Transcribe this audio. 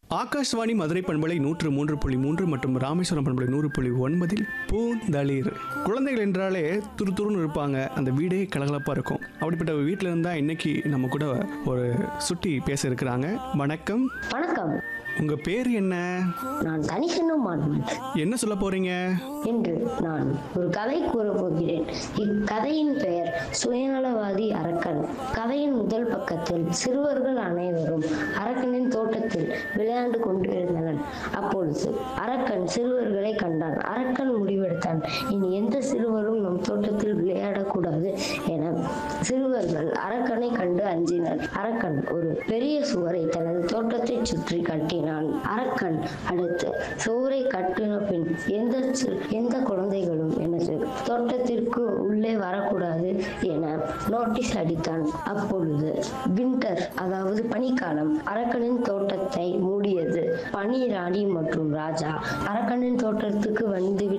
ஆகாஷ்வாணி மதுரை பண்பலை நூற்று மூன்று புள்ளி மூன்று மற்றும் ராமேஸ்வரம் பண்பலை நூறு புள்ளி ஒன்பதில் பூந்தளிர் குழந்தைகள் என்றாலே துரு துருன்னு இருப்பாங்க அந்த வீடே கலகலப்பாக இருக்கும் அப்படிப்பட்ட வீட்டில் இருந்தால் இன்னைக்கு நம்ம கூட ஒரு சுட்டி பேச இருக்கிறாங்க வணக்கம் வணக்கம் உங்கள் பேர் என்ன நான் தனிசென்னும் மாணவன் என்ன சொல்ல போகிறீங்க இன்று நான் ஒரு கதை கூறப் போகிறேன் இக்கதையின் பெயர் சுயநலவாதி அரக்கன் கதையின் முதல் பக்கத்தில் சிறுவர்கள் அனைவரும் அரக்கனின் தோட்டத்தில் விளையாண்டு கொண்டிருந்தனர் அப்பொழுது அரக்கன் சிறுவர்களை கண்டான் அரக்கன் முடிவெடுத்தான் இனி எந்த சிறுவரும் நம் தோட்டத்தில் விளையாடக்கூடாது என சிறுவர்கள் அரக்கனை கண்டு அஞ்சினர் அரக்கன் ஒரு பெரிய சுவரை தனது தோட்டத்தை சுற்றி கட்டினான் அரக்கன் அடுத்து சுவரை கட்டின பின் எந்த சி- எந்த குழந்தைகளும் எனது தோட்டத்திற்கு உள்ளே வரக்கூடாது என நோட்டீஸ் அடித்தான் அப்பொழுது வின்டர் அதாவது பனிக்காலம் அரக்கனின் தோட்டத்தை மூடியது பனி ராணி மற்றும் ராஜா அரக்கனின் தோட்டத்துக்கு வந்து